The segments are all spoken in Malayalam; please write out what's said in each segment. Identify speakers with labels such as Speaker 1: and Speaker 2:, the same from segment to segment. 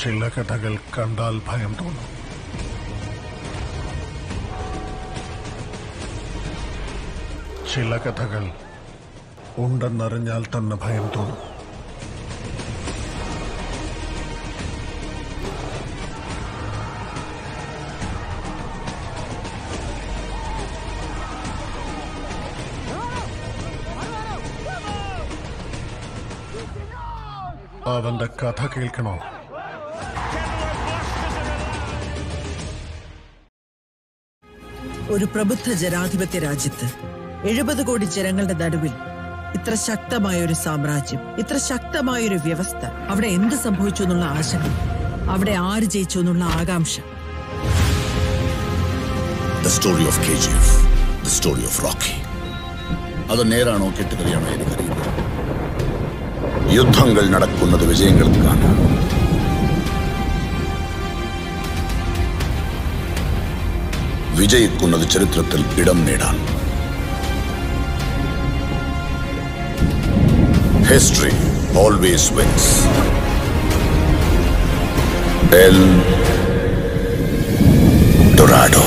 Speaker 1: ചില കഥകൾ കണ്ടാൽ ഭയം തോന്നും ചില കഥകൾ ഉണ്ടെന്നറിഞ്ഞാൽ തന്നെ ഭയം തോന്നും അവന്റെ കഥ കേൾക്കണോ
Speaker 2: ഒരു പ്രബുദ്ധ ജനാധിപത്യ രാജ്യത്ത് എഴുപത് കോടി ജനങ്ങളുടെ നടുവിൽ ഇത്ര ശക്തമായ ഒരു സാമ്രാജ്യം ഇത്ര ശക്തമായ ഒരു വ്യവസ്ഥ അവിടെ എന്ത് സംഭവിച്ചു എന്നുള്ള ആശങ്ക അവിടെ ആര് ജയിച്ചു എന്നുള്ള ആകാംക്ഷ
Speaker 3: the story of K G F the story of Rocky അത് നേരാണോ കെട്ടുകഥയാണോ എനിക്കറിയില്ല യുദ്ധങ്ങൾ നടക്കുന്നത് വിജയങ്ങൾക്കാണ് വിജയിക്കുന്നത് ചരിത്രത്തിൽ ഇടം നേടാൻ history always wins El Dorado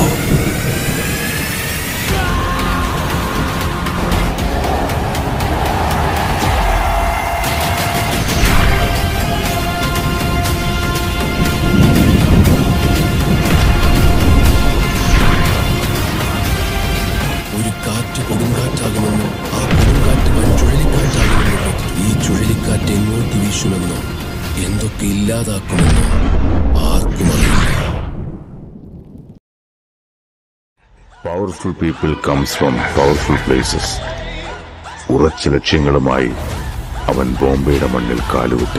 Speaker 4: ഒരു കാറ്റ് കൊടുങ്കാറ്റാകുമെന്നും ആ കൊടുങ്കാറ്റ് വൻ ചുഴലിക്കാറ്റാകുമെന്നും ഈ ചുഴലിക്കാറ്റ് എങ്ങോട്ട് വീശുമെന്നോ എന്തൊക്കെ ഇല്ലാതാക്കുമെന്നോ ആർക്കും അറിയില്ല
Speaker 5: powerful people comes from powerful places ഉറച്ച ലക്ഷ്യങ്ങളുമായി അവൻ ബോംബെയുടെ മണ്ണിൽ കാലുകുത്തി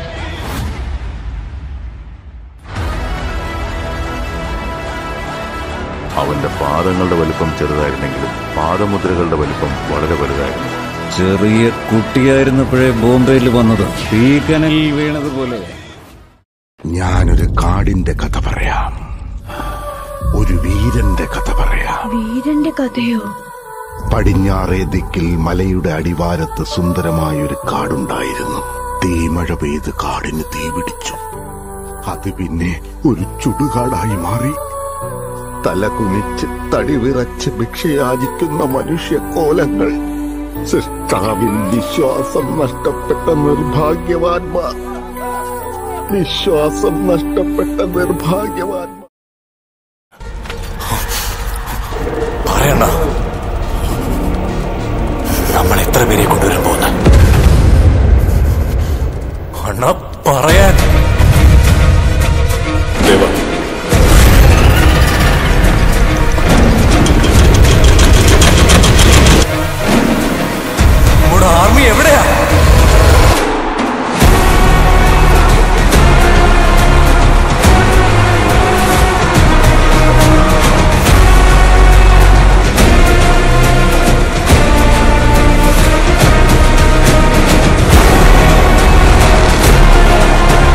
Speaker 5: അവന്റെ പാദങ്ങളുടെ വലിപ്പം ചെറുതായിരുന്നെങ്കിലും പാദമുദ്രകളുടെ വലിപ്പം വളരെ വലുതായിരുന്നു
Speaker 6: ചെറിയ കുട്ടിയായിരുന്നപ്പോഴേ ബോംബെയിൽ വന്നത് തീക്കനലിൽ വീണതുപോലെ
Speaker 5: ഞാനൊരു കാടിന്റെ കഥ പറയാം ഒരു വീരന്റെ കഥ പറയാം
Speaker 7: വീരന്റെ കഥയോ
Speaker 5: പടിഞ്ഞാറേ ദിക്കിൽ മലയുടെ അടിവാരത്ത് സുന്ദരമായൊരു കാടുണ്ടായിരുന്നു തീമഴ പെയ്ത് കാടിന് തീ പിടിച്ചു അത് പിന്നെ ഒരു ചുടുകാടായി മാറി തല കുനിച്ച് തടി വിറച്ച് ഭിക്ഷയാചിക്കുന്ന മനുഷ്യക്കോലങ്ങൾ സൃഷ്ടാവിൽ വിശ്വാസം നഷ്ടപ്പെട്ട നിർഭാഗ്യവാന്മാർ വിശ്വാസം നഷ്ടപ്പെട്ട നിർഭാഗ്യവാന്മാർ
Speaker 8: പറയണ്ട നമ്മൾ എത്ര പേരെ കൊണ്ടുവരാൻ പോകുന്ന അണ്ണ പറയാൻ നമ്മുടെ ആർമി എവിടെയാ
Speaker 7: ആ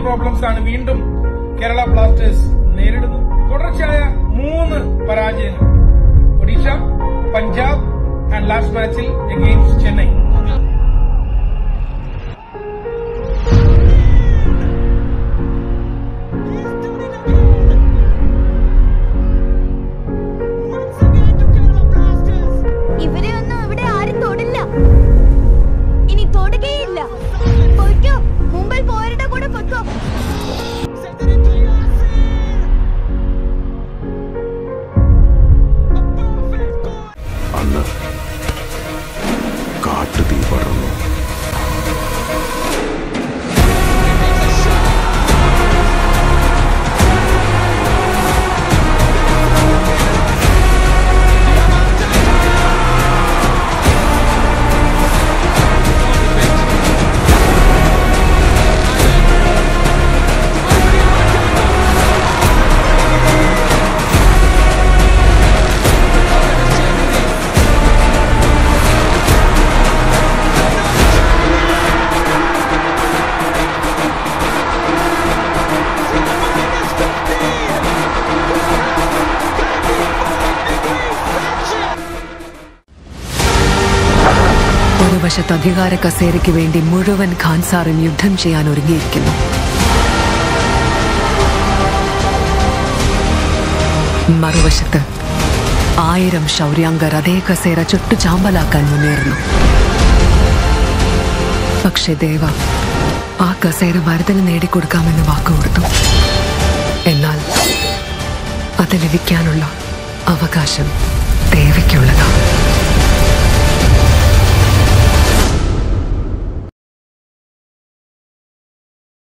Speaker 7: പ്രോബ്ലംസ് ആണ് വീണ്ടും കേരള ബ്ലാസ്റ്റേഴ്സ് നേരിടുന്നത് തുടർച്ചയായ മൂന്ന് പരാജയങ്ങൾ ഒഡീഷ പഞ്ചാബ് ആൻഡ് ലാസ്റ്റ് മാച്ചിൽ എഗെയിൻസ്റ്റ് ചെന്നൈ
Speaker 9: ഇവരെ ഒന്നും ഇവിടെ ആരും തൊടില്ല ഇനി തൊടുകയില്ല പൊയ്ക്കോ മുമ്പിൽ പോയവരുടെ കൂടെ പൊയ്ക്കോ
Speaker 5: അന്ന് കാട്ടുതീ പടർന്നു
Speaker 10: ഒരു വശത്ത് അധികാര കസേരയ്ക്ക് വേണ്ടി മുഴുവൻ ഖാൻസാറും യുദ്ധം ചെയ്യാൻ ഒരുങ്ങിയിരിക്കുന്നു മറുവശത്ത് ആയിരം ശൗര്യാംഗർ അതേ കസേര ചുട്ടുചാമ്പലാക്കാൻ മുന്നേറുന്നു പക്ഷെ ദേവ ആ കസേര ഭരതന് നേടിക്കൊടുക്കാമെന്ന് വാക്കുകൊടുത്തു എന്നാൽ അത് ലഭിക്കാനുള്ള അവകാശം ദേവയ്ക്കുള്ളതാണ്